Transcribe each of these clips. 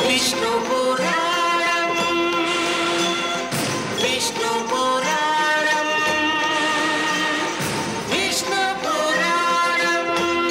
విష్ణు పురాణం విష్ణు పురాణం విష్ణు పురాణం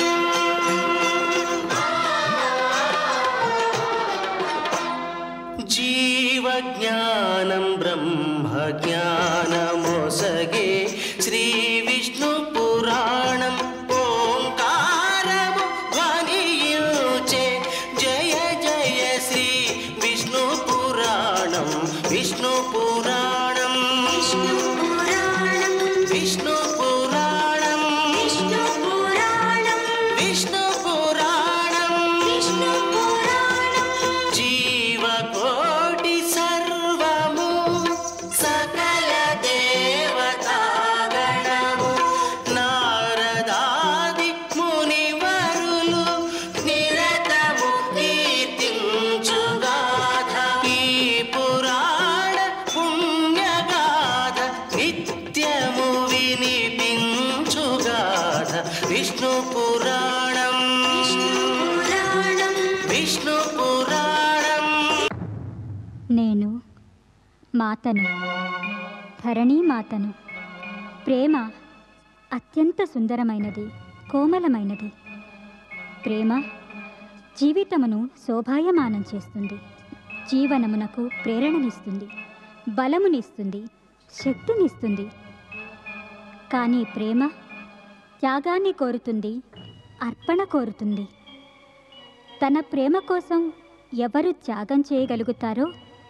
జీవజ్ఞానం బ్రహ్మజ్ఞానమొసగే శ్రీ విష్ణు పురాణం ఓంకారము ధ్వనియుచే జయ జయ శ్రీ విష్ణు పురాణం విష్ణు పురాణం విష్ణు పురాణం విష్ణు పురాణం విష్ణు పురాణం విష్ణు పురాణం విష్ణు పురాణం జీవకోటి సర్వము సకల దేవతాగణము నారదాది మునివరులు నిరతము కీర్తించుగాథ ఈ పురాణ పుణ్యగాథ నిత్యము వినిపించుగాథ విష్ణు పురాణం పురాణం విష్ణు పురాణం నేను మాతను ధరణీ మాతను ప్రేమ అత్యంత సుందరమైనది కోమలమైనది ప్రేమ జీవితమును శోభాయమానం చేస్తుంది జీవనమునకు ప్రేరణనిస్తుంది బలమునిస్తుంది శక్తినిస్తుంది కానీ ప్రేమ త్యాగాన్ని కోరుతుంది అర్పణ కోరుతుంది తన ప్రేమ కోసం ఎవరు త్యాగం చేయగలుగుతారో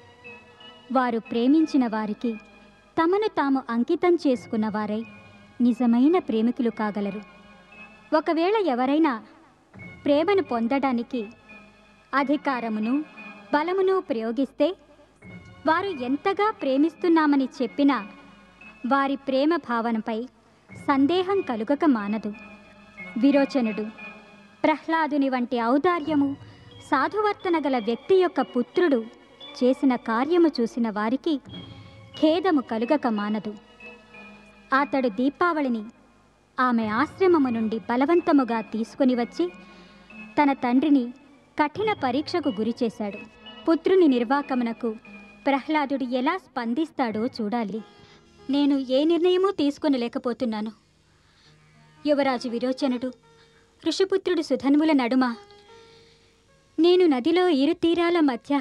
వారు ప్రేమించిన వారికి తమను తాము అంకితం చేసుకున్న వారై నిజమైన ప్రేమికులు కాగలరు ఒకవేళ ఎవరైనా ప్రేమను పొందడానికి అధికారమును బలమును ప్రయోగిస్తే వారు ఎంతగా ప్రేమిస్తున్నామని చెప్పినా వారి ప్రేమ భావనపై సందేహం కలుగక మానదు విరోచనుడు ప్రహ్లాదుని వంటి ఔదార్యము సాధువర్తన గల వ్యక్తి యొక్క పుత్రుడు చేసిన కార్యము చూసిన వారికి ఖేదము కలుగక మానదు అతడు దీపావళిని ఆమె ఆశ్రమము నుండి బలవంతముగా తీసుకుని వచ్చి తన తండ్రిని కఠిన పరీక్షకు గురిచేశాడు పుత్రుని నిర్వాకమునకు ప్రహ్లాదుడు ఎలా స్పందిస్తాడో చూడాలి నేను ఏ నిర్ణయమూ తీసుకొని లేకపోతున్నాను యువరాజు విరోచనుడు ఋషిపుత్రుడు సుధన్వుల నడుమ నేను నదిలో ఇరు తీరాల మధ్య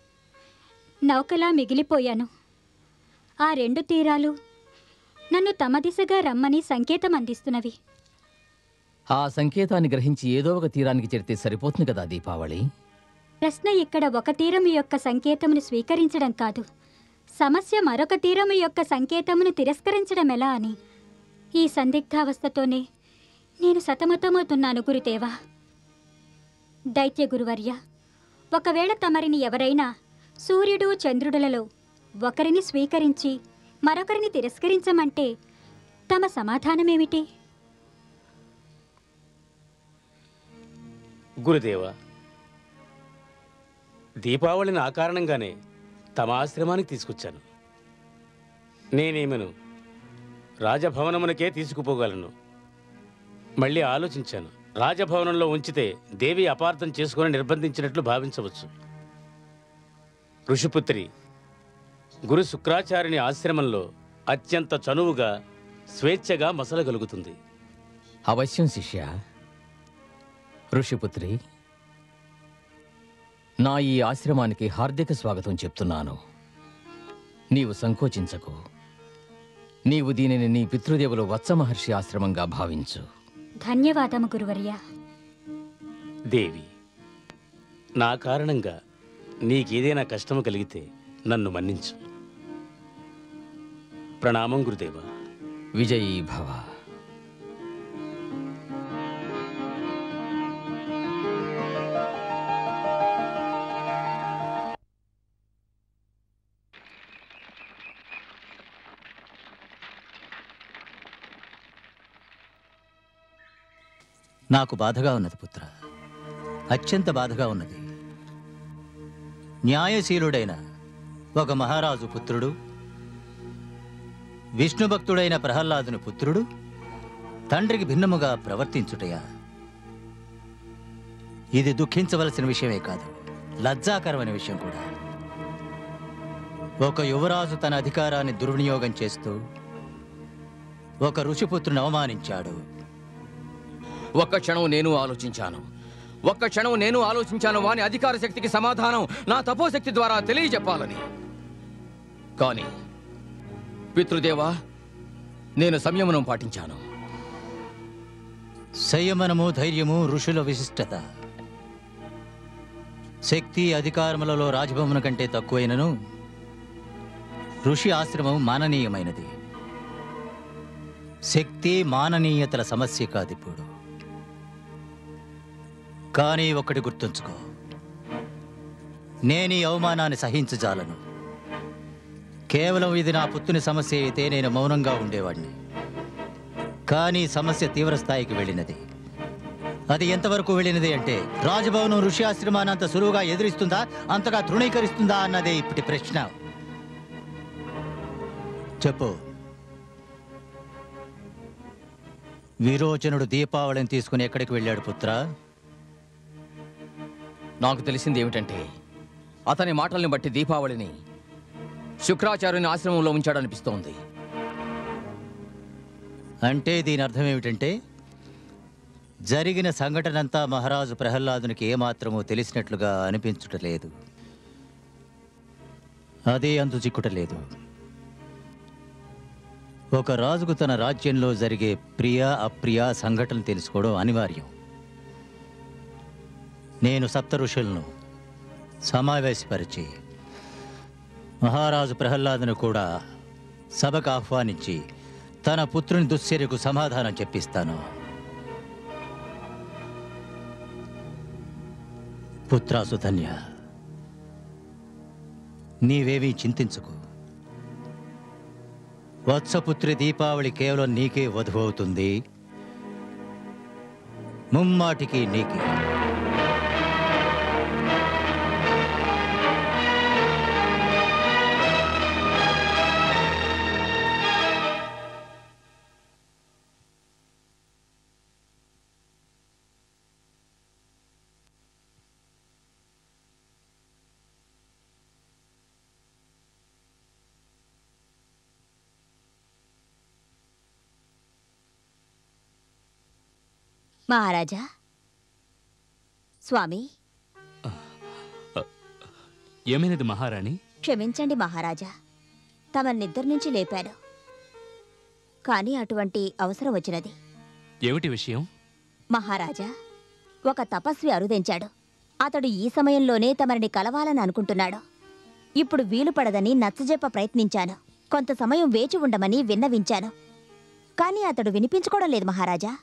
నౌకలా మిగిలిపోయాను ఆ రెండు తీరాలు నన్ను తమ దిశగా రమ్మని సంకేతం అందిస్తున్నవి ఆ సంకేతాన్ని గ్రహించి ఏదో ఒక తీరానికి చేరితే సరిపోతుంది కదా దీపావళి ప్రశ్న ఇక్కడ ఒక తీరము యొక్క సంకేతమును స్వీకరించడం కాదు సమస్య మరొక తీరము యొక్క సంకేతమును తిరస్కరించడం ఎలా అని ఈ సందిగ్ధావస్థతోనే నేను సతమతమవుతున్నాను గురుదేవా దైత్య గురువర్య ఒకవేళ తమరిని ఎవరైనా సూర్యుడు చంద్రుడులలో ఒకరిని స్వీకరించి మరొకరిని తిరస్కరించమంటే తమ సమాధానమేమిటి గురుదేవ దీపావళిని ఆ కారణంగానే తమ ఆశ్రమానికి తీసుకొచ్చాను నేనేమను రాజభవనమునకే తీసుకుపోగలను మళ్ళీ ఆలోచించాను రాజభవనంలో ఉంచితే దేవి అపార్థం చేసుకుని నిర్బంధించినట్లు భావించవచ్చు ఋషిపుత్రి గురు శుక్రాచార్యుని ఆశ్రమంలో అత్యంత చనువుగా స్వేచ్ఛగా మసలగలుగుతుంది అవశ్యం శిష్య ఋషిపుత్రి నా ఈ ఆశ్రమానికి హార్దిక స్వాగతం చెప్తున్నాను నీవు సంకోచించకు నీవు దీనిని నీ పితృదేవులు వత్స మహర్షి ఆశ్రమంగా భావించు ధన్యవాదము గురువర్య దేవి నా కారణంగా నీకేదైనా కష్టము కలిగితే నన్ను మన్నించు ప్రణామం గురుదేవా విజయీ భవ నాకు బాధగా ఉన్నది పుత్ర అత్యంత బాధగా ఉన్నది న్యాయశీలుడైన ఒక మహారాజు పుత్రుడు విష్ణు భక్తుడైన ప్రహ్లాదుని పుత్రుడు తండ్రికి భిన్నముగా ప్రవర్తించుటయా ఇది దుఃఖించవలసిన విషయమే కాదు లజ్జాకరమైన విషయం కూడా ఒక యువరాజు తన అధికారాన్ని దుర్వినియోగం చేస్తూ ఒక ఋషిపుత్రుని అవమానించాడు ఒక్క క్షణం నేను ఆలోచించాను ఒక్క క్షణం నేను ఆలోచించాను వాని అధికార శక్తికి సమాధానం నా తపోశక్తి ద్వారా తెలియజెప్పాలని కానీ పితృదేవా నేను సంయమనం పాటించాను సంయమనము ధైర్యము ఋషుల విశిష్టత శక్తి అధికారములలో రాజభవన కంటే తక్కువైనను ఋషి ఆశ్రమం మాననీయమైనది శక్తి మాననీయతల సమస్య కాదు ఇప్పుడు కానీ ఒకటి గుర్తుంచుకో నేను ఈ అవమానాన్ని సహించజాలను కేవలం ఇది నా పుత్రుని సమస్య అయితే నేను మౌనంగా ఉండేవాడిని కానీ సమస్య తీవ్ర స్థాయికి వెళ్ళినది అది ఎంతవరకు వెళ్ళినది అంటే రాజభవనం ఋషి ఆశ్రమాన్ని అంత సులువుగా ఎదిరిస్తుందా అంతగా తృణీకరిస్తుందా అన్నదే ఇప్పటి ప్రశ్న చెప్పు విరోచనుడు దీపావళిని తీసుకుని ఎక్కడికి వెళ్ళాడు పుత్ర నాకు తెలిసింది ఏమిటంటే అతని మాటల్ని బట్టి దీపావళిని శుక్రాచార్యుని ఆశ్రమంలో ఉంచాడనిపిస్తోంది అంటే దీని అర్థం ఏమిటంటే జరిగిన సంఘటనంతా మహారాజు ప్రహ్లాదునికి ఏమాత్రమూ తెలిసినట్లుగా అనిపించుటలేదు అదే అంతు చిక్కుటలేదు ఒక రాజుకు తన రాజ్యంలో జరిగే ప్రియ అప్రియ సంఘటనలు తెలుసుకోవడం అనివార్యం నేను సప్త ఋషులను సమావేశపరిచి మహారాజు ప్రహ్లాదును కూడా సభకు ఆహ్వానించి తన పుత్రుని దుశ్చర్యకు సమాధానం చెప్పిస్తాను పుత్రా సుధన్య నీవేమీ చింతించుకు వత్సపుత్రి దీపావళి కేవలం నీకే వధువు అవుతుంది ముమ్మాటికి నీకే మహారాజా స్వామి ఏమైనది మహారాణి క్షమించండి మహారాజా తమ నిద్ర నుంచి లేపాను కానీ అటువంటి అవసరం వచ్చినది ఏమిటి విషయం మహారాజా ఒక తపస్వి అరుదించాడు అతడు ఈ సమయంలోనే తమరిని కలవాలని అనుకుంటున్నాడు ఇప్పుడు వీలు పడదని నచ్చజెప్ప ప్రయత్నించాను కొంత సమయం వేచి ఉండమని విన్నవించాను కానీ అతడు వినిపించుకోవడం లేదు మహారాజా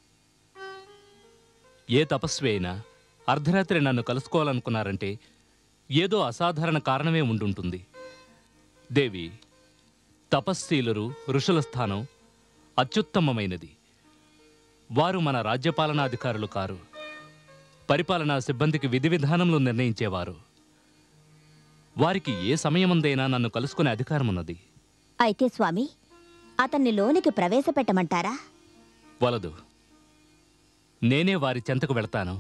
ఏ తపస్వి అయినా అర్ధరాత్రి నన్ను కలుసుకోవాలనుకున్నారంటే ఏదో అసాధారణ కారణమే ఉండుంటుంది దేవి తపస్శీలురు ఋషుల స్థానం అత్యుత్తమమైనది వారు మన రాజ్యపాలనాధికారులు కారు పరిపాలనా సిబ్బందికి విధి విధానములు నిర్ణయించేవారు వారికి ఏ సమయముందైనా నన్ను కలుసుకునే అధికారం ఉన్నది అయితే స్వామి అతన్ని లోనికి ప్రవేశపెట్టమంటారా వలదు నేనే వారి చెంతకు వెళతాను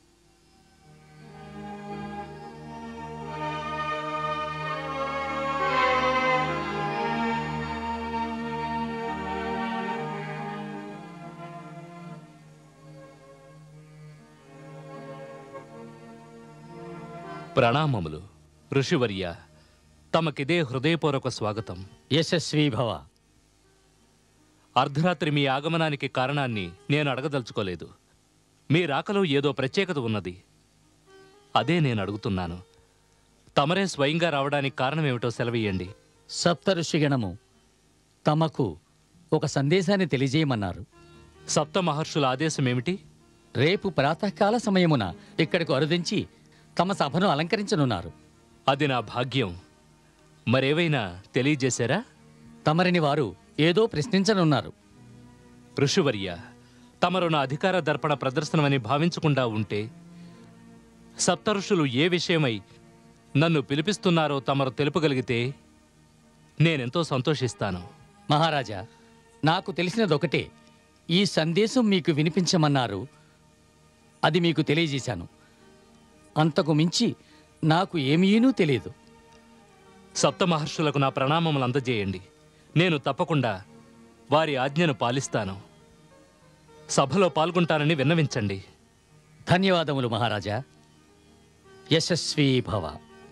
ప్రణామములు ఋషివర్య తమకిదే హృదయపూర్వక స్వాగతం యశస్వీ భవ అర్ధరాత్రి మీ ఆగమనానికి కారణాన్ని నేను అడగదలుచుకోలేదు మీ రాకలో ఏదో ప్రత్యేకత ఉన్నది అదే నేను అడుగుతున్నాను తమరే స్వయంగా రావడానికి కారణమేమిటో సెలవీయండి సప్తఋషిగణము తమకు ఒక సందేశాన్ని తెలియజేయమన్నారు సప్త మహర్షుల ఆదేశం ఏమిటి రేపు ప్రాతకాల సమయమున ఇక్కడకు అరుదించి తమ సభను అలంకరించనున్నారు అది నా భాగ్యం మరేవైనా తెలియజేశారా తమరిని వారు ఏదో ప్రశ్నించనున్నారు ఋషివర్య తమరు నా అధికార దర్పణ ప్రదర్శనమని భావించకుండా ఉంటే సప్త ఋషులు ఏ విషయమై నన్ను పిలిపిస్తున్నారో తమరు తెలుపగలిగితే నేనెంతో సంతోషిస్తాను మహారాజా నాకు తెలిసినదొకటే ఈ సందేశం మీకు వినిపించమన్నారు అది మీకు తెలియజేశాను అంతకు మించి నాకు ఏమీనూ తెలియదు సప్త మహర్షులకు నా ప్రణామములు అందజేయండి నేను తప్పకుండా వారి ఆజ్ఞను పాలిస్తాను సభలో పాల్గొంటానని విన్నవించండి ధన్యవాదములు మహారాజా యశస్వీ భవ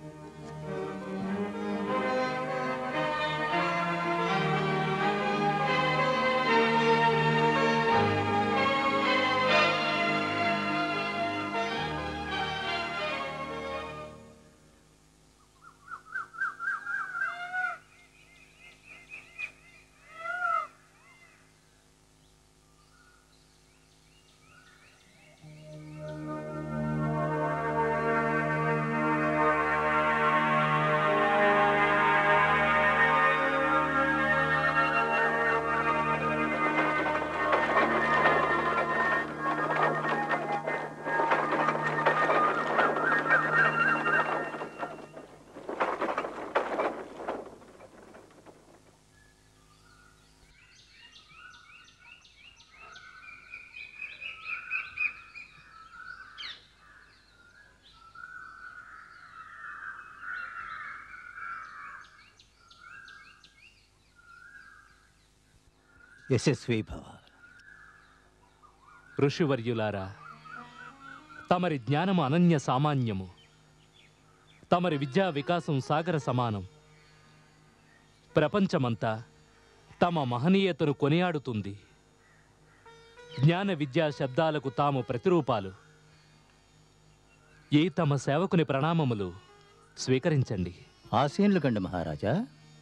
యశస్వీ భవ ఋషివర్యులారా తమరి జ్ఞానము అనన్య సామాన్యము తమరి విద్యా వికాసం సాగర సమానం ప్రపంచమంతా తమ మహనీయతను కొనియాడుతుంది జ్ఞాన విద్యా శబ్దాలకు తాము ప్రతిరూపాలు ఈ తమ సేవకుని ప్రణామములు స్వీకరించండి ఆసీనులు కండి మహారాజా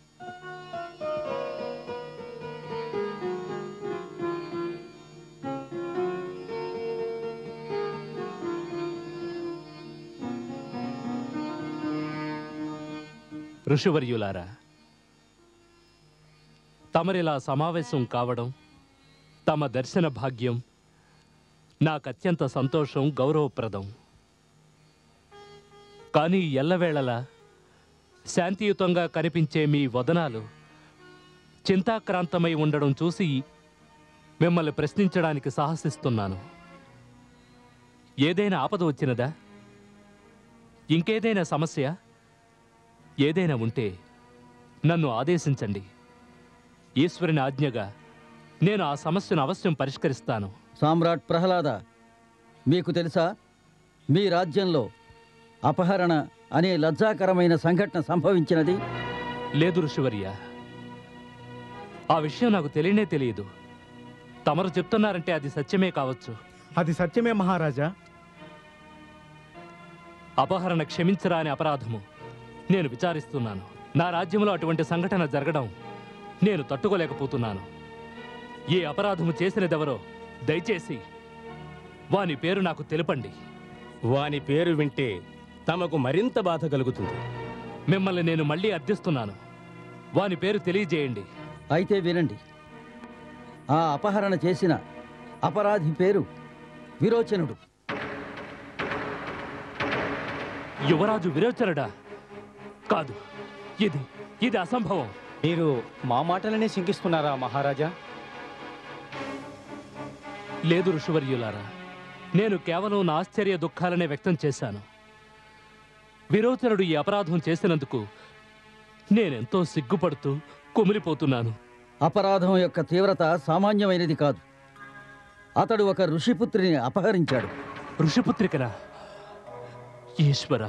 ఋషివర్యులారా తమరిలా సమావేశం కావడం తమ దర్శన భాగ్యం నాకు అత్యంత సంతోషం గౌరవప్రదం కానీ ఎల్లవేళలా శాంతియుతంగా కనిపించే మీ వదనాలు చింతాక్రాంతమై ఉండడం చూసి మిమ్మల్ని ప్రశ్నించడానికి సాహసిస్తున్నాను ఏదైనా ఆపద వచ్చినదా ఇంకేదైనా సమస్య ఏదైనా ఉంటే నన్ను ఆదేశించండి ఈశ్వరుని ఆజ్ఞగా నేను ఆ సమస్యను అవశ్యం పరిష్కరిస్తాను సామ్రాట్ ప్రహ్లాద మీకు తెలుసా మీ రాజ్యంలో అపహరణ అనే లజ్జాకరమైన సంఘటన సంభవించినది లేదు ఋషివర్య ఆ విషయం నాకు తెలియనే తెలియదు తమరు చెప్తున్నారంటే అది సత్యమే కావచ్చు అది సత్యమే మహారాజా అపహరణ క్షమించరాని అపరాధము నేను విచారిస్తున్నాను నా రాజ్యంలో అటువంటి సంఘటన జరగడం నేను తట్టుకోలేకపోతున్నాను ఈ అపరాధము చేసినదెవరో దయచేసి వాని పేరు నాకు తెలుపండి వాని పేరు వింటే తమకు మరింత బాధ కలుగుతుంది మిమ్మల్ని నేను మళ్ళీ అర్థిస్తున్నాను వాని పేరు తెలియజేయండి అయితే వినండి ఆ అపహరణ చేసిన అపరాధి పేరు విరోచనుడు యువరాజు విరోచనుడా కాదు ఇది ఇది అసంభవం మీరు మా మాటలనే శంకిస్తున్నారా మహారాజా లేదు ఋషివర్యులారా నేను కేవలం నా ఆశ్చర్య దుఃఖాలనే వ్యక్తం చేశాను విరోచనుడు ఈ అపరాధం చేసినందుకు నేనెంతో సిగ్గుపడుతూ కుమిలిపోతున్నాను అపరాధం యొక్క తీవ్రత సామాన్యమైనది కాదు అతడు ఒక ఋషిపుత్రిని అపహరించాడు ఋషిపుత్రికనా ఈశ్వర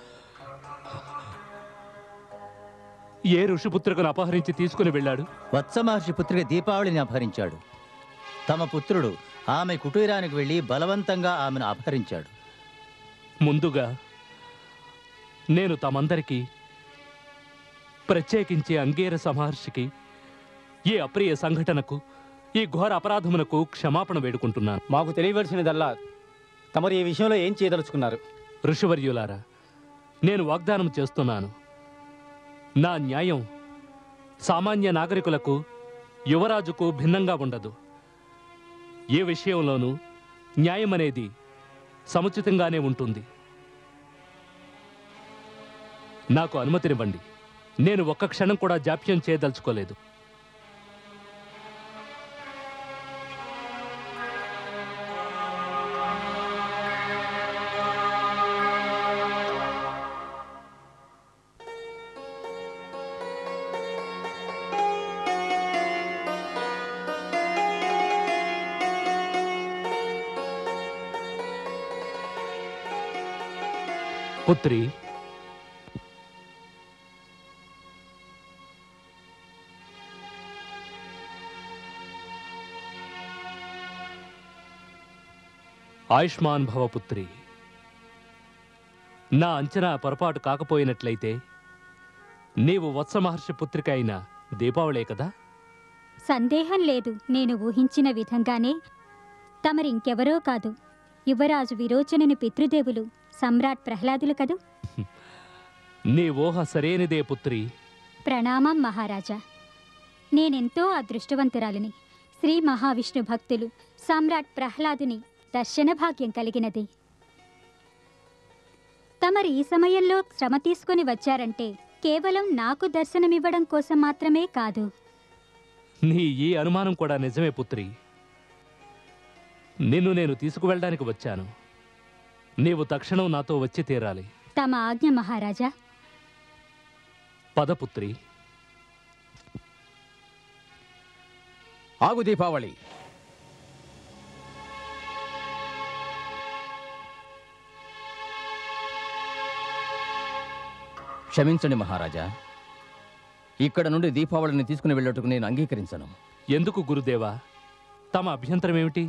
ఏ ఋషిపుత్రికను అపహరించి తీసుకుని వెళ్ళాడు వత్స మహర్షి పుత్రిక దీపావళిని అపహరించాడు తమ పుత్రుడు ఆమె కుటీరానికి వెళ్ళి బలవంతంగా ఆమెను అపహరించాడు ముందుగా నేను తమందరికీ ప్రత్యేకించి అంగీరస మహర్షికి ఈ అప్రియ సంఘటనకు ఈ ఘోర అపరాధమునకు క్షమాపణ వేడుకుంటున్నాను మాకు తెలియవలసినదల్లా తమరు ఈ విషయంలో ఏం చేయదలుచుకున్నారు ఋషివర్యులారా నేను వాగ్దానం చేస్తున్నాను నా న్యాయం సామాన్య నాగరికులకు యువరాజుకు భిన్నంగా ఉండదు ఏ విషయంలోనూ న్యాయం అనేది సముచితంగానే ఉంటుంది నాకు అనుమతినివ్వండి నేను ఒక్క క్షణం కూడా జాప్యం చేయదలుచుకోలేదు పుత్రి ఆయుష్మాన్ భవ పుత్రి నా అంచనా పొరపాటు కాకపోయినట్లయితే నీవు వత్స మహర్షి పుత్రిక అయిన దీపావళే కదా సందేహం లేదు నేను ఊహించిన విధంగానే తమరింకెవరో కాదు యువరాజు విరోచనని పితృదేవులు సమ్రాట్ ప్రహ్లాదులు కదూ నీ ఊహ సరైనదే పుత్రి ప్రణామం మహారాజా నేనెంతో అదృష్టవంతురాలిని శ్రీ మహావిష్ణు భక్తులు సమ్రాట్ ప్రహ్లాదుని దర్శన భాగ్యం కలిగినది తమరు ఈ సమయంలో శ్రమ తీసుకొని వచ్చారంటే కేవలం నాకు దర్శనమివ్వడం కోసం మాత్రమే కాదు నీ ఈ అనుమానం కూడా నిజమే పుత్రి నిన్ను నేను తీసుకువెళ్ళడానికి వచ్చాను నీవు తక్షణం నాతో వచ్చి తీరాలి తమ ఆజ్ఞ మహారాజా పదపుత్రి ఆగు దీపావళి క్షమించండి మహారాజా ఇక్కడ నుండి దీపావళిని తీసుకుని వెళ్ళటకు నేను అంగీకరించను ఎందుకు గురుదేవా తమ అభ్యంతరం ఏమిటి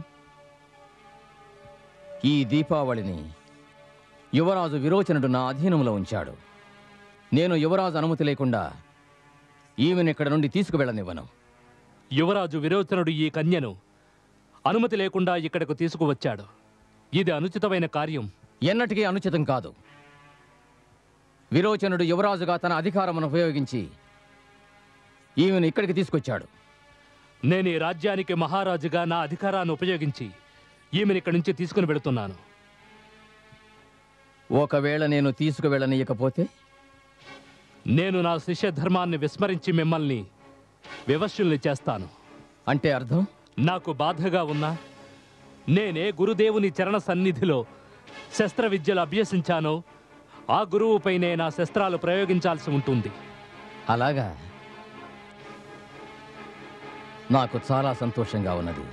ఈ దీపావళిని యువరాజు విరోచనుడు నా అధీనంలో ఉంచాడు నేను యువరాజు అనుమతి లేకుండా ఈమెను ఇక్కడ నుండి తీసుకువెళ్ళనివ్వను యువరాజు విరోచనుడు ఈ కన్యను అనుమతి లేకుండా ఇక్కడకు తీసుకువచ్చాడు ఇది అనుచితమైన కార్యం ఎన్నటికీ అనుచితం కాదు విరోచనుడు యువరాజుగా తన అధికారమును ఉపయోగించి ఈమెను ఇక్కడికి తీసుకొచ్చాడు నేను ఈ రాజ్యానికి మహారాజుగా నా అధికారాన్ని ఉపయోగించి ఈమెను ఇక్కడి నుంచి తీసుకుని వెళుతున్నాను ఒకవేళ నేను తీసుకువెళ్ళనీయకపోతే నేను నా శిష్య ధర్మాన్ని విస్మరించి మిమ్మల్ని వివశ్యుల్ని చేస్తాను అంటే అర్థం నాకు బాధగా ఉన్నా నేనే గురుదేవుని చరణ సన్నిధిలో శస్త్ర విద్యలు అభ్యసించానో ఆ గురువుపైనే నా శస్త్రాలు ప్రయోగించాల్సి ఉంటుంది అలాగా నాకు చాలా సంతోషంగా ఉన్నది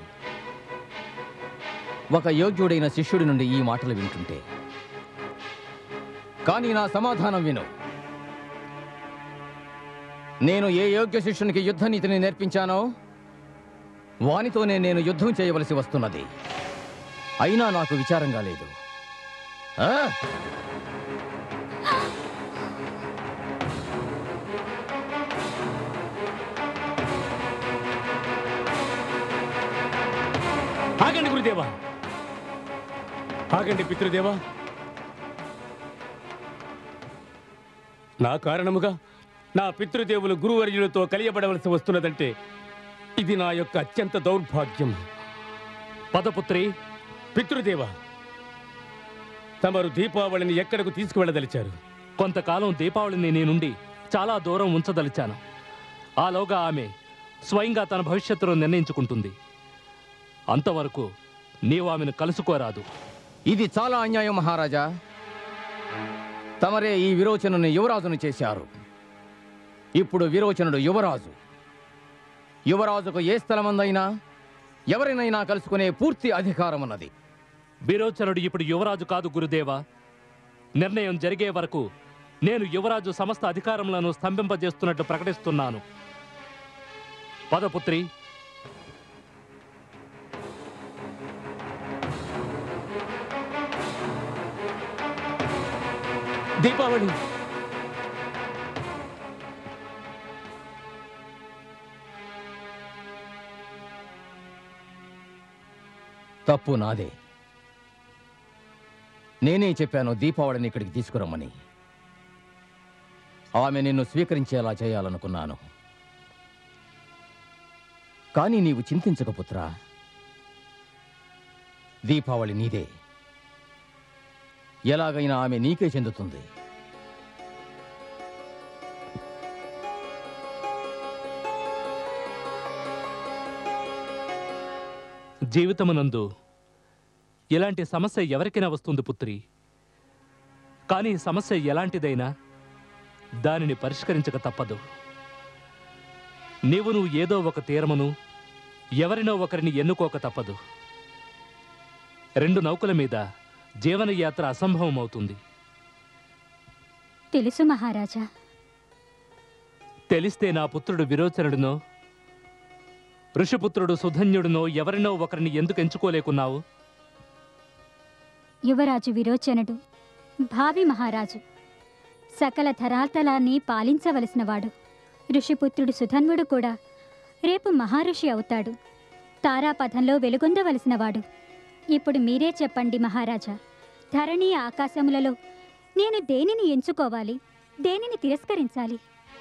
ఒక యోగ్యుడైన శిష్యుడి నుండి ఈ మాటలు వింటుంటే కానీ నా సమాధానం విను నేను ఏ యోగ్య శిష్యునికి యుద్ధ నీతిని నేర్పించానో వానితోనే నేను యుద్ధం చేయవలసి వస్తున్నది అయినా నాకు విచారంగా లేదు ఆ? ఆగండి గురుదేవా ఆగండి పితృదేవా నా కారణముగా నా పితృదేవులు గురువర్యులతో కలియబడవలసి వస్తున్నదంటే ఇది నా యొక్క అత్యంత దౌర్భాగ్యం పదపుత్రి పితృదేవ తమరు దీపావళిని ఎక్కడకు తీసుకువెళ్ళదలిచారు కొంతకాలం దీపావళిని నీ నుండి చాలా దూరం ఉంచదలిచాను ఆలోగా ఆమె స్వయంగా తన భవిష్యత్తును నిర్ణయించుకుంటుంది అంతవరకు నీవు ఆమెను కలుసుకోరాదు ఇది చాలా అన్యాయం మహారాజా తమరే ఈ విరోచనుని యువరాజును చేశారు ఇప్పుడు విరోచనుడు యువరాజు యువరాజుకు ఏ స్థలమందైనా ఎవరినైనా కలుసుకునే పూర్తి అధికారం ఉన్నది విరోచనుడు ఇప్పుడు యువరాజు కాదు గురుదేవా నిర్ణయం జరిగే వరకు నేను యువరాజు సమస్త అధికారములను స్తంభింపజేస్తున్నట్టు ప్రకటిస్తున్నాను పదపుత్రి దీపావళి తప్పు నాదే నేనే చెప్పాను దీపావళిని ఇక్కడికి తీసుకురమ్మని ఆమె నిన్ను స్వీకరించేలా చేయాలనుకున్నాను కానీ నీవు చింతించక పుత్రా దీపావళి నీదే ఎలాగైనా ఆమె నీకే చెందుతుంది జీవితమునందు ఇలాంటి సమస్య ఎవరికైనా వస్తుంది పుత్రి కానీ సమస్య ఎలాంటిదైనా దానిని పరిష్కరించక తప్పదు నీవు నువ్వు ఏదో ఒక తీరమును ఎవరినో ఒకరిని ఎన్నుకోక తప్పదు రెండు నౌకల మీద జీవనయాత్ర అసంభవం అవుతుంది తెలుసు మహారాజా తెలిస్తే నా పుత్రుడు విరోచనుడునో ఋషిపుత్రుడు సుధన్యుడునో ఎవరినో ఒకరిని ఎందుకు ఎంచుకోలేకున్నావు యువరాజు విరోచనుడు భావి మహారాజు సకల ధరాతలాన్ని పాలించవలసినవాడు ఋషిపుత్రుడు సుధన్వుడు కూడా రేపు మహారుషి అవుతాడు తారాపథంలో వెలుగొందవలసినవాడు ఇప్పుడు మీరే చెప్పండి మహారాజా ధరణి ఆకాశములలో నేను దేనిని ఎంచుకోవాలి దేనిని తిరస్కరించాలి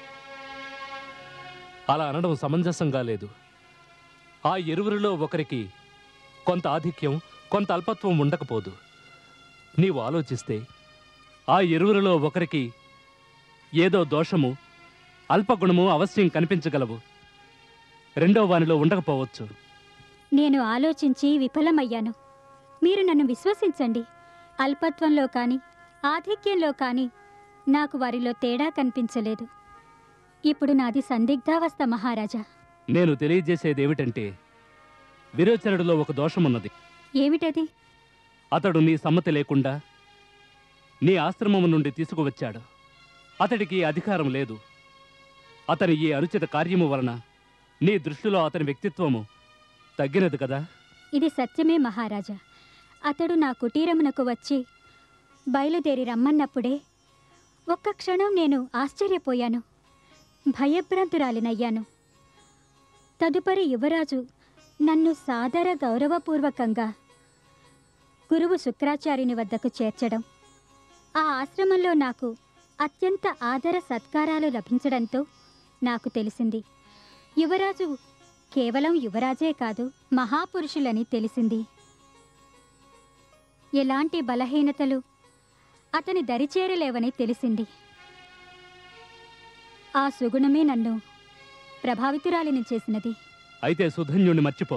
అలా అనడం సమంజసంగా లేదు ఆ ఇరువురిలో ఒకరికి కొంత ఆధిక్యం కొంత అల్పత్వం ఉండకపోదు నీవు ఆలోచిస్తే ఆ ఇరువురిలో ఒకరికి ఏదో దోషము అల్పగుణము అవశ్యం కనిపించగలవు రెండో వానిలో ఉండకపోవచ్చు నేను ఆలోచించి విఫలమయ్యాను మీరు నన్ను విశ్వసించండి అల్పత్వంలో కానీ ఆధిక్యంలో కానీ నాకు వారిలో తేడా కనిపించలేదు ఇప్పుడు నాది సందిగ్ధావస్థ మహారాజా నేను తెలియజేసేదేమిటంటే విరోచనుడిలో ఒక దోషమున్నది ఏమిటది అతడు నీ సమ్మతి లేకుండా నీ ఆశ్రమము నుండి తీసుకువచ్చాడు అతడికి అధికారం లేదు అతని ఈ అనుచిత కార్యము వలన నీ దృష్టిలో అతని వ్యక్తిత్వము తగ్గినది కదా ఇది సత్యమే మహారాజా అతడు నా కుటీరమునకు వచ్చి బయలుదేరి రమ్మన్నప్పుడే ఒక్క క్షణం నేను ఆశ్చర్యపోయాను భయభ్రాంతురాలినయ్యాను తదుపరి యువరాజు నన్ను సాదర గౌరవపూర్వకంగా గురువు శుక్రాచార్యుని వద్దకు చేర్చడం ఆ ఆశ్రమంలో నాకు అత్యంత ఆదర సత్కారాలు లభించడంతో నాకు తెలిసింది యువరాజు కేవలం యువరాజే కాదు మహాపురుషులని తెలిసింది ఎలాంటి బలహీనతలు అతని దరిచేరలేవని తెలిసింది ఆ సుగుణమే నన్ను ప్రభావితురాలిని చేసినది అయితే సుధన్యుణ్ణి మర్చిపో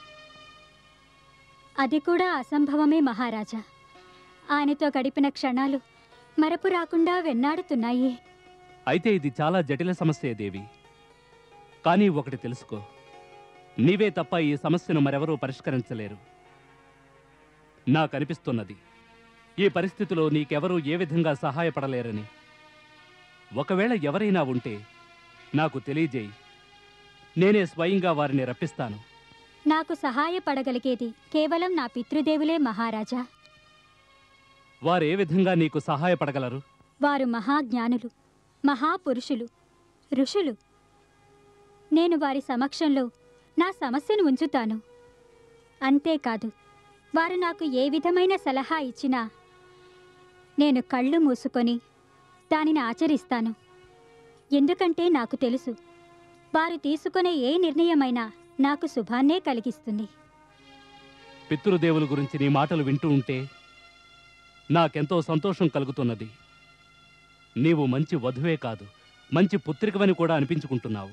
అది కూడా అసంభవమే మహారాజా ఆయనతో గడిపిన క్షణాలు మరపు రాకుండా వెన్నాడుతున్నాయి అయితే ఇది చాలా జటిల సమస్యే దేవి కానీ ఒకటి తెలుసుకో నీవే తప్ప ఈ సమస్యను మరెవరూ పరిష్కరించలేరు నాకనిపిస్తున్నది ఈ పరిస్థితిలో నీకెవరూ ఏ విధంగా సహాయపడలేరని ఒకవేళ ఎవరైనా ఉంటే నాకు తెలియజేయి నేనే స్వయంగా వారిని రప్పిస్తాను నాకు సహాయపడగలిగేది కేవలం నా పితృదేవులే మహారాజా వారు ఏ విధంగా నీకు సహాయపడగలరు వారు మహాజ్ఞానులు మహాపురుషులు ఋషులు నేను వారి సమక్షంలో నా సమస్యను ఉంచుతాను అంతేకాదు వారు నాకు ఏ విధమైన సలహా ఇచ్చినా నేను కళ్ళు మూసుకొని దానిని ఆచరిస్తాను ఎందుకంటే నాకు తెలుసు వారు తీసుకునే ఏ నిర్ణయమైనా నాకు శుభాన్నే కలిగిస్తుంది పితృదేవుల గురించి నీ మాటలు వింటూ ఉంటే నాకెంతో సంతోషం కలుగుతున్నది నీవు మంచి వధువే కాదు మంచి పుత్రికవని కూడా అనిపించుకుంటున్నావు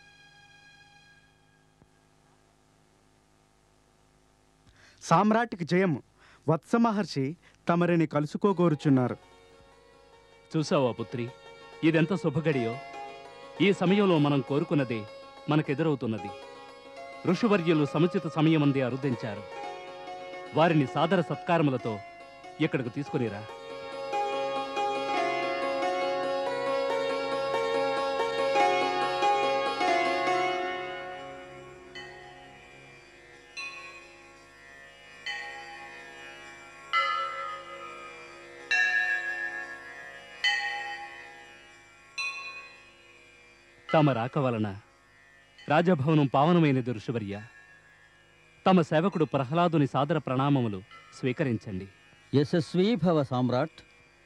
సామ్రాట్కి జయము వత్స మహర్షి తమరిని కలుసుకోగోరుచున్నారు చూసావా పుత్రి ఇదెంత శుభగడియో ఈ సమయంలో మనం కోరుకున్నదే మనకెదురవుతున్నది ఋషివర్యులు సముచిత సమయమందే అరుదించారు వారిని సాదర సత్కారములతో ఇక్కడికి తీసుకునిరా తమ రాక వలన రాజభవనం పావనమైనది ఋషివర్య తమ సేవకుడు ప్రహ్లాదుని సాదర ప్రణామములు స్వీకరించండి యశస్వీ భవ సామ్రాట్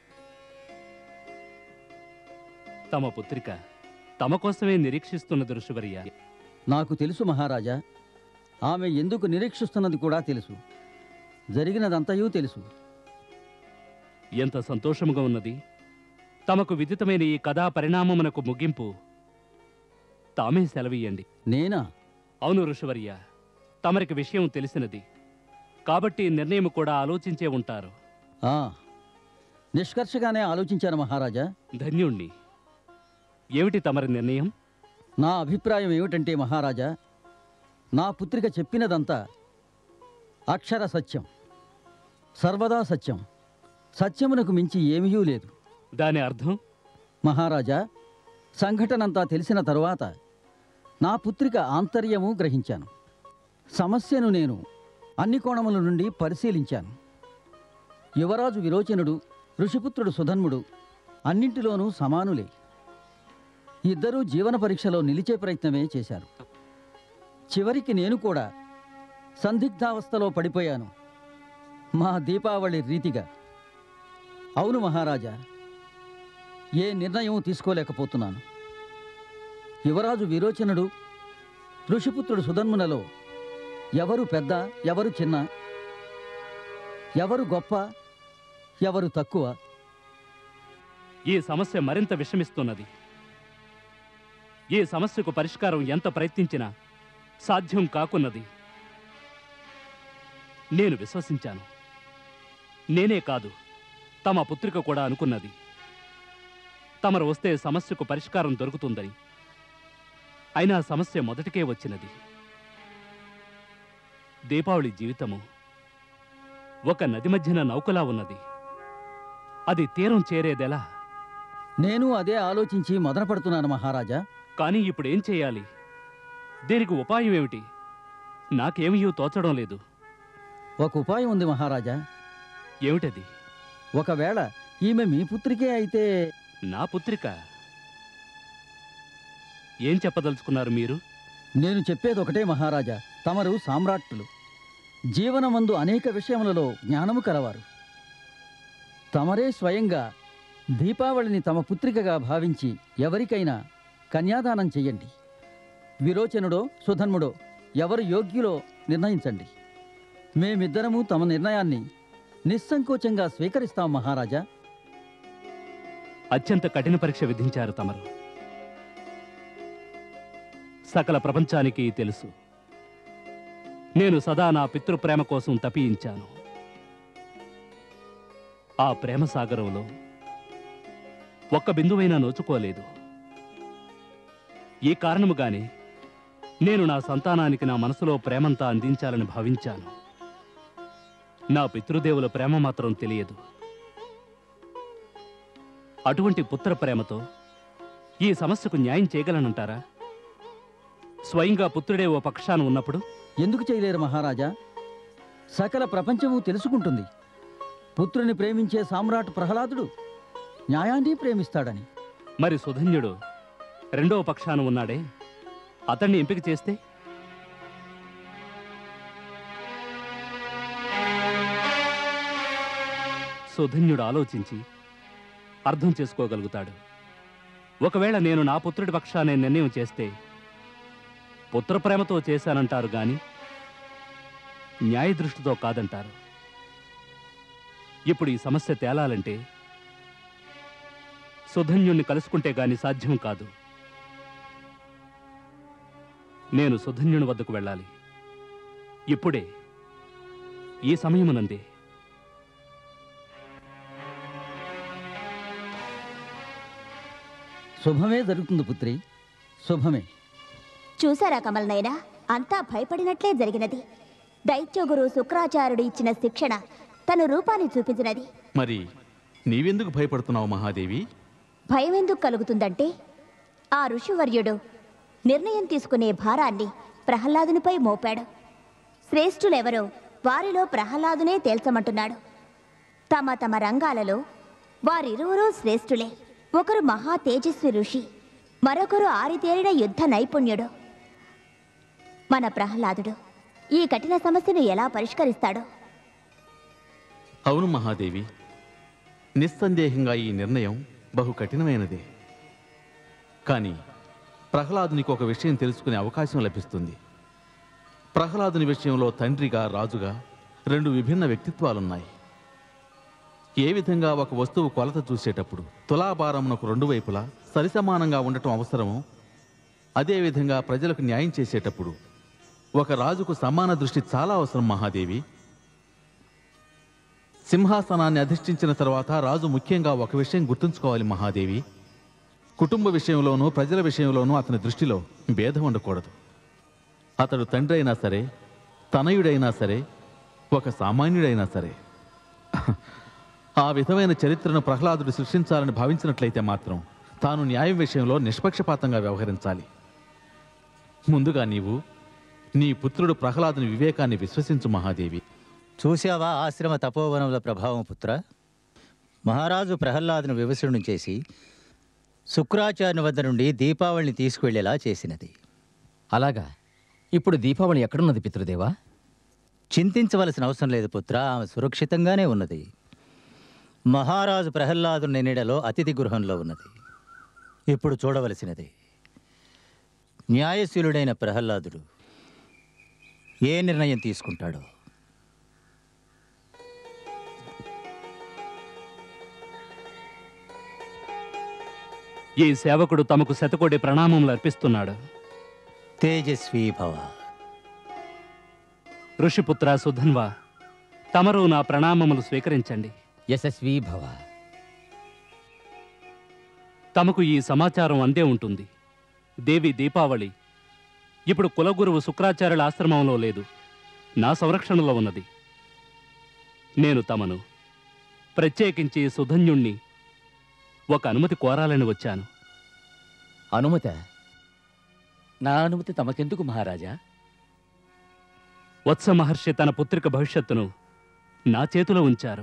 తమ పుత్రిక తమ కోసమే నిరీక్షిస్తున్నది ఋషివర్య నాకు తెలుసు మహారాజా ఆమె ఎందుకు నిరీక్షిస్తున్నది కూడా తెలుసు జరిగినదంతయూ తెలుసు ఎంత సంతోషముగా ఉన్నది తమకు విదితమైన ఈ కథా పరిణామమునకు ముగింపు తామే సెలవియ్యండి నేనా అవును ఋషివర్య తమరికి విషయం తెలిసినది కాబట్టి నిర్ణయం కూడా ఆలోచించే ఉంటారు ఆ, నిష్కర్షగానే ఆలోచించాను మహారాజా ధన్యుణ్ణి ఏమిటి తమరి నిర్ణయం నా అభిప్రాయం ఏమిటంటే మహారాజా నా పుత్రిక చెప్పినదంతా అక్షర సత్యం సర్వదా సత్యం సత్యమునకు మించి ఏమీ లేదు దాని అర్థం మహారాజా సంఘటనంతా తెలిసిన తరువాత నా పుత్రిక ఆంతర్యము గ్రహించాను సమస్యను నేను అన్ని కోణముల నుండి పరిశీలించాను యువరాజు విరోచనుడు ఋషిపుత్రుడు సుధన్ముడు అన్నింటిలోనూ సమానులే ఇద్దరూ జీవన పరీక్షలో నిలిచే ప్రయత్నమే చేశారు చివరికి నేను కూడా సందిగ్ధావస్థలో పడిపోయాను మా దీపావళి రీతిగా అవును మహారాజా ఏ నిర్ణయం తీసుకోలేకపోతున్నాను యువరాజు విరోచనుడు ఋషిపుత్రుడు సుధన్మునలో ఎవరు పెద్ద ఎవరు చిన్న ఎవరు గొప్ప ఎవరు తక్కువ ఈ సమస్య మరింత విషమిస్తున్నది ఈ సమస్యకు పరిష్కారం ఎంత ప్రయత్నించినా సాధ్యం కాకున్నది నేను విశ్వసించాను నేనే కాదు తమ పుత్రిక కూడా అనుకున్నది తమరు వస్తే సమస్యకు పరిష్కారం దొరుకుతుందని అయినా సమస్య మొదటికే వచ్చినది దీపావళి జీవితము ఒక నది మధ్యన నౌకలా ఉన్నది అది తీరం చేరేదెలా నేను అదే ఆలోచించి మొదలుపడుతున్నాను మహారాజా కానీ ఇప్పుడు ఏం చేయాలి దీనికి ఉపాయం ఏమిటి నాకేమీ తోచడం లేదు ఒక ఉపాయం ఉంది మహారాజా ఏమిటది ఒకవేళ ఈమె మీ పుత్రికే అయితే నా పుత్రిక ఏం చెప్పదలుచుకున్నారు మీరు నేను చెప్పేది ఒకటే మహారాజా తమరు సామ్రాట్టులు జీవనమందు అనేక విషయములలో జ్ఞానము కలవారు తమరే స్వయంగా దీపావళిని తమ పుత్రికగా భావించి ఎవరికైనా కన్యాదానం చెయ్యండి విరోచనుడో సుధన్ముడో ఎవరు యోగ్యులో నిర్ణయించండి మేమిద్దరము తమ నిర్ణయాన్ని నిస్సంకోచంగా స్వీకరిస్తాం మహారాజా అత్యంత కఠిన పరీక్ష విధించారు తమరు సకల ప్రపంచానికి తెలుసు నేను సదా నా పితృప్రేమ కోసం తపించాను ఆ ప్రేమ సాగరంలో ఒక్క బిందువైనా నోచుకోలేదు ఈ కారణముగానే నేను నా సంతానానికి నా మనసులో ప్రేమంతా అందించాలని భావించాను నా పితృదేవుల ప్రేమ మాత్రం తెలియదు అటువంటి పుత్ర ప్రేమతో ఈ సమస్యకు న్యాయం చేయగలనంటారా స్వయంగా పుత్రుడే ఓ పక్షాన ఉన్నప్పుడు ఎందుకు చేయలేరు మహారాజా సకల ప్రపంచము తెలుసుకుంటుంది పుత్రుని ప్రేమించే సామ్రాట్ ప్రహ్లాదుడు న్యాయాన్ని ప్రేమిస్తాడని మరి సుధన్యుడు రెండవ పక్షాన ఉన్నాడే అతన్ని ఎంపిక చేస్తే సుధన్యుడు ఆలోచించి అర్థం చేసుకోగలుగుతాడు ఒకవేళ నేను నా పుత్రుడి పక్షానే నిర్ణయం చేస్తే పుత్రప్రేమతో చేశానంటారు గాని న్యాయ దృష్టితో కాదంటారు ఇప్పుడు ఈ సమస్య తేలాలంటే సుధన్యుణ్ణి కలుసుకుంటే గాని సాధ్యం కాదు నేను సుధన్యుని వద్దకు వెళ్ళాలి ఇప్పుడే ఈ సమయమునందే శుభమే జరుగుతుంది పుత్రి శుభమే చూసారా కమలనైనా అంతా భయపడినట్లే జరిగినది దైత్యగురు శుక్రాచార్యుడు ఇచ్చిన శిక్షణ తన రూపాన్ని చూపించినది మరి నీవెందుకు భయపడుతున్నావు మహాదేవి భయం ఎందుకు కలుగుతుందంటే ఆ ఋషివర్యుడు నిర్ణయం తీసుకునే భారాన్ని ప్రహ్లాదునిపై మోపాడు శ్రేష్ఠులెవరో వారిలో ప్రహ్లాదునే తేల్చమంటున్నాడు తమ తమ రంగాలలో వారిరువురూ శ్రేష్ఠులే ఒకరు మహా తేజస్వి ఋషి మరొకరు ఆరితేరిన యుద్ధ నైపుణ్యుడు మన ప్రహ్లాదుడు ఈ కఠిన సమస్యను ఎలా పరిష్కరిస్తాడో అవును మహాదేవి నిస్సందేహంగా ఈ నిర్ణయం బహు కఠినమైనదే కానీ ప్రహ్లాదునికి ఒక విషయం తెలుసుకునే అవకాశం లభిస్తుంది ప్రహ్లాదుని విషయంలో తండ్రిగా రాజుగా రెండు విభిన్న వ్యక్తిత్వాలున్నాయి ఏ విధంగా ఒక వస్తువు కొలత చూసేటప్పుడు తులాభారమునకు రెండు వైపులా సరిసమానంగా ఉండటం అవసరమో అదేవిధంగా ప్రజలకు న్యాయం చేసేటప్పుడు ఒక రాజుకు సమాన దృష్టి చాలా అవసరం మహాదేవి సింహాసనాన్ని అధిష్ఠించిన తర్వాత రాజు ముఖ్యంగా ఒక విషయం గుర్తుంచుకోవాలి మహాదేవి కుటుంబ విషయంలోనూ ప్రజల విషయంలోనూ అతని దృష్టిలో భేదం ఉండకూడదు అతడు తండ్రి అయినా సరే తనయుడైనా సరే ఒక సామాన్యుడైనా సరే ఆ విధమైన చరిత్రను ప్రహ్లాదుడు సృష్టించాలని భావించినట్లయితే మాత్రం తాను న్యాయం విషయంలో నిష్పక్షపాతంగా వ్యవహరించాలి ముందుగా నీవు నీ పుత్రుడు ప్రహ్లాదుని వివేకాన్ని విశ్వసించు మహాదేవి చూశావా ఆశ్రమ తపోవనముల ప్రభావం పుత్ర మహారాజు ప్రహ్లాదును వివసుడు చేసి శుక్రాచార్యుని వద్ద నుండి దీపావళిని తీసుకువెళ్ళేలా చేసినది అలాగా ఇప్పుడు దీపావళి ఎక్కడున్నది పితృదేవా చింతించవలసిన అవసరం లేదు పుత్ర ఆమె సురక్షితంగానే ఉన్నది మహారాజు ప్రహ్లాదు నెనిడలో అతిథి గృహంలో ఉన్నది ఇప్పుడు చూడవలసినది న్యాయశీలుడైన ప్రహ్లాదుడు ఏ నిర్ణయం తీసుకుంటాడో ఈ సేవకుడు తమకు శతకోటి ప్రణామములు అర్పిస్తున్నాడు తేజస్వీ భవ ఋషిపుత్ర సుధన్వా తమరు నా ప్రణామములు స్వీకరించండి యశస్వీ భవ తమకు ఈ సమాచారం అందే ఉంటుంది దేవి దీపావళి ఇప్పుడు కులగురువు శుక్రాచార్యుల ఆశ్రమంలో లేదు నా సంరక్షణలో ఉన్నది నేను తమను ప్రత్యేకించి సుధన్యుణ్ణి ఒక అనుమతి కోరాలని వచ్చాను అనుమత నా అనుమతి తమకెందుకు మహారాజా వత్స మహర్షి తన పుత్రిక భవిష్యత్తును నా చేతిలో ఉంచారు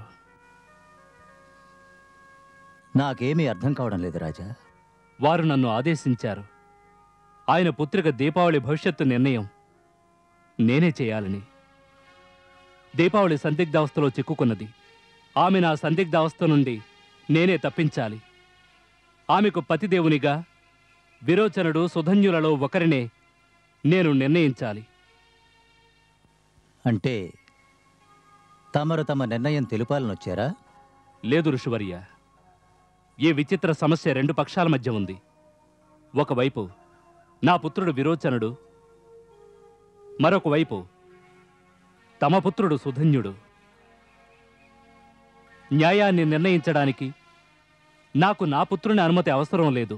నాకేమీ అర్థం కావడం లేదు రాజా వారు నన్ను ఆదేశించారు ఆయన పుత్రిక దీపావళి భవిష్యత్తు నిర్ణయం నేనే చేయాలని దీపావళి సందిగ్ధావస్థలో చిక్కుకున్నది ఆమె నా సందిగ్ధావస్థ నుండి నేనే తప్పించాలి ఆమెకు పతిదేవునిగా విరోచనుడు సుధన్యులలో ఒకరినే నేను నిర్ణయించాలి అంటే తమరు తమ నిర్ణయం తెలుపాలనొచ్చారా లేదు ఋషివర్య ఈ విచిత్ర సమస్య రెండు పక్షాల మధ్య ఉంది ఒకవైపు నా పుత్రుడు విరోచనుడు మరొక వైపు తమ పుత్రుడు సుధన్యుడు న్యాయాన్ని నిర్ణయించడానికి నాకు నా పుత్రుని అనుమతి అవసరం లేదు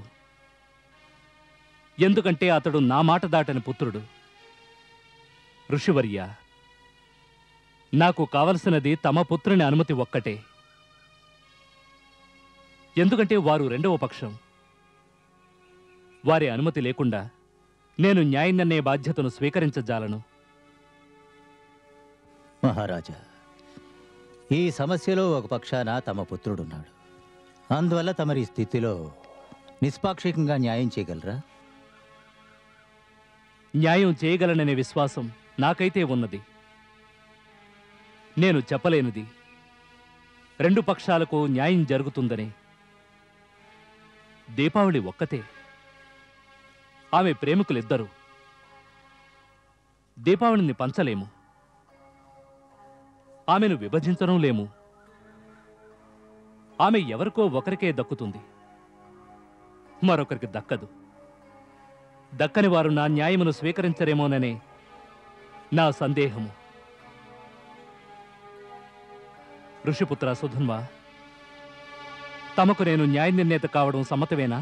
ఎందుకంటే అతడు నా మాట దాటని పుత్రుడు ఋషివర్య నాకు కావలసినది తమ పుత్రుని అనుమతి ఒక్కటే ఎందుకంటే వారు రెండవ పక్షం వారి అనుమతి లేకుండా నేను న్యాయం నిర్ణయ బాధ్యతను స్వీకరించజాలను మహారాజా ఈ సమస్యలో ఒక పక్షాన తమ పుత్రుడున్నాడు అందువల్ల తమరి స్థితిలో నిష్పాక్షికంగా న్యాయం చేయగలరా న్యాయం చేయగలననే విశ్వాసం నాకైతే ఉన్నది నేను చెప్పలేనిది రెండు పక్షాలకు న్యాయం జరుగుతుందని దీపావళి ఒక్కతే ఆమె ప్రేమికులిద్దరూ దీపావళిని పంచలేము ఆమెను విభజించడం లేము ఆమె ఎవరికో ఒకరికే దక్కుతుంది మరొకరికి దక్కదు దక్కని వారు నా న్యాయమును స్వీకరించరేమోననే నా సందేహము ఋషిపుత్ర సుధన్వా తమకు నేను న్యాయ నిర్ణేత కావడం సమ్మతమేనా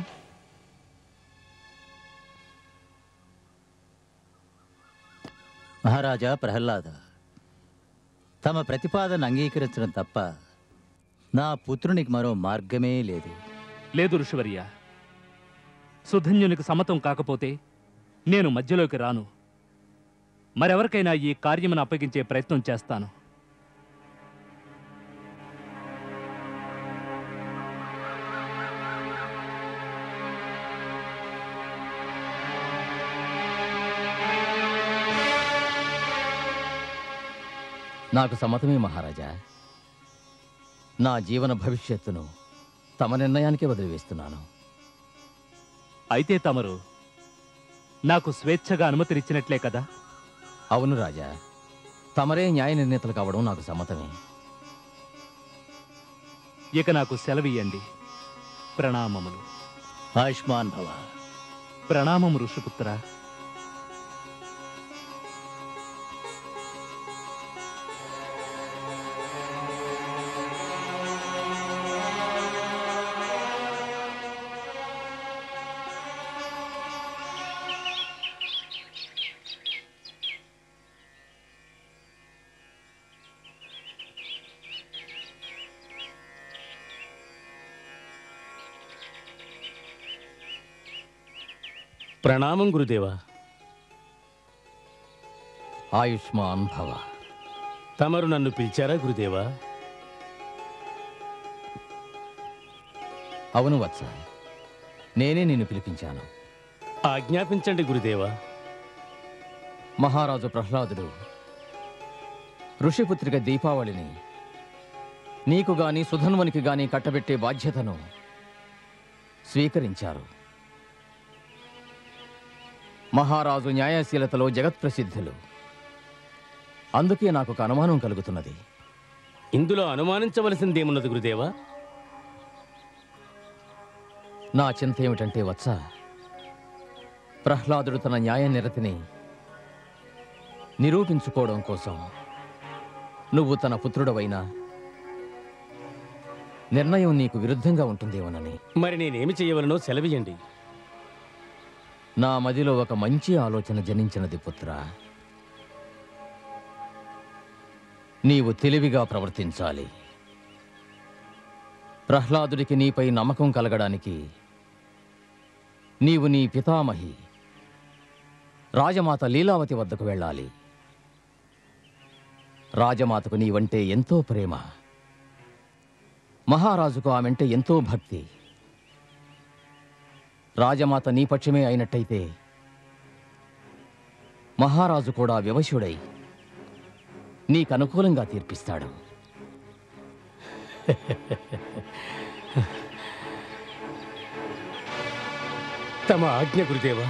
మహారాజా ప్రహ్లాద తమ ప్రతిపాదన అంగీకరించడం తప్ప నా పుత్రునికి మరో మార్గమే లేదు లేదు ఋషివర్య సుధన్యునికి సమ్మతం కాకపోతే నేను మధ్యలోకి రాను మరెవరికైనా ఈ కార్యమును అప్పగించే ప్రయత్నం చేస్తాను నాకు సమ్మతమే మహారాజా నా జీవన భవిష్యత్తును తమ నిర్ణయానికే వదిలివేస్తున్నాను అయితే తమరు నాకు స్వేచ్ఛగా అనుమతినిచ్చినట్లే కదా అవును రాజా తమరే న్యాయ నిర్ణేతలు కావడం నాకు సమ్మతమే ఇక నాకు సెలవియండి ప్రణామములు ఆయుష్మాన్ భవ ప్రణామము ఋషిపుత్ర ప్రణామం గురుదేవా ఆయుష్మాన్ భవ తమరు నన్ను పిలిచారా గురుదేవా అవును వత్స నేనే నిన్ను పిలిపించాను ఆజ్ఞాపించండి గురుదేవా మహారాజు ప్రహ్లాదుడు ఋషిపుత్రిక దీపావళిని నీకు గాని సుధన్వనికి గాని కట్టబెట్టే బాధ్యతను స్వీకరించారు మహారాజు న్యాయశీలతలో జగత్ప్రసిద్ధులు అందుకే నాకు ఒక అనుమానం కలుగుతున్నది ఇందులో అనుమానించవలసిందేమున్నది గురుదేవా నా చింత ఏమిటంటే వత్స ప్రహ్లాదుడు తన న్యాయ నిరతిని నిరూపించుకోవడం కోసం నువ్వు తన పుత్రుడవైనా నిర్ణయం నీకు విరుద్ధంగా ఉంటుందేమోనని మరి నేనేమి చేయవలనో సెలవియండి నా మదిలో ఒక మంచి ఆలోచన జనించినది పుత్ర నీవు తెలివిగా ప్రవర్తించాలి ప్రహ్లాదుడికి నీపై నమ్మకం కలగడానికి నీవు నీ పితామహి రాజమాత లీలావతి వద్దకు వెళ్ళాలి రాజమాతకు నీవంటే ఎంతో ప్రేమ మహారాజుకు ఆమెంటే ఎంతో భక్తి రాజమాత నీ పక్షమే అయినట్టయితే మహారాజు కూడా వివశుడై నీకు అనుకూలంగా తీర్పిస్తాడు తమ ఆజ్ఞ గురుదేవా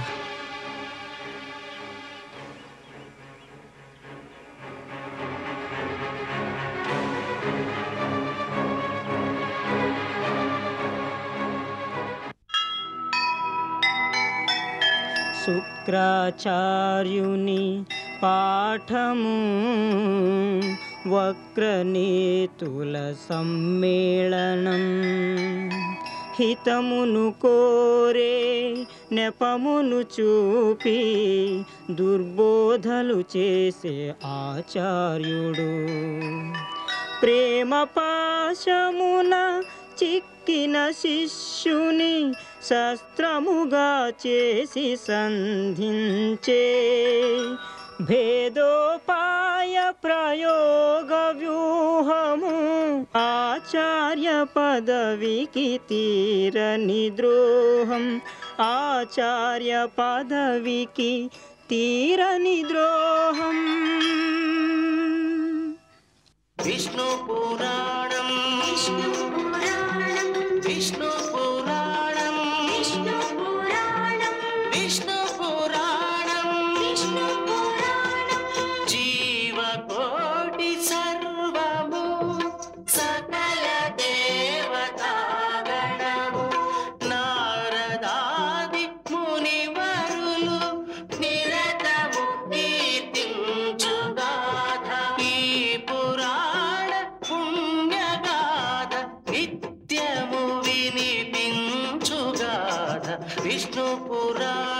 శుక్రాచార్యుని పాఠము వక్రనేతుల సమ్మేళనం హితమును కోరే నెపమును చూపి దుర్బోధలు చేసే ఆచార్యుడు ప్రేమ పాశమున చిక్కిన శిష్యుని శస్త్రముగా చేసి సంధించే భేదోపాయ ప్రయోగ వ్యూహము ఆచార్య పదవికి తీరని ద్రోహం ఆచార్య పదవికి తీరని ద్రోహం విష్ణు పురాణం విష్ణు పురాణం విష్ణు పురాణం విష్ణు పురాణం విష్ణు పురాణం విష్ణు పురాణం జీవకోటి సర్వము సకల దేవతాగణము నారదాది మునివరులు నిరతము కీర్తించుగాథ ఈ పురాణ పుణ్యగాథ నిత్యము వినిపించుగాథ విష్ణు పురాణ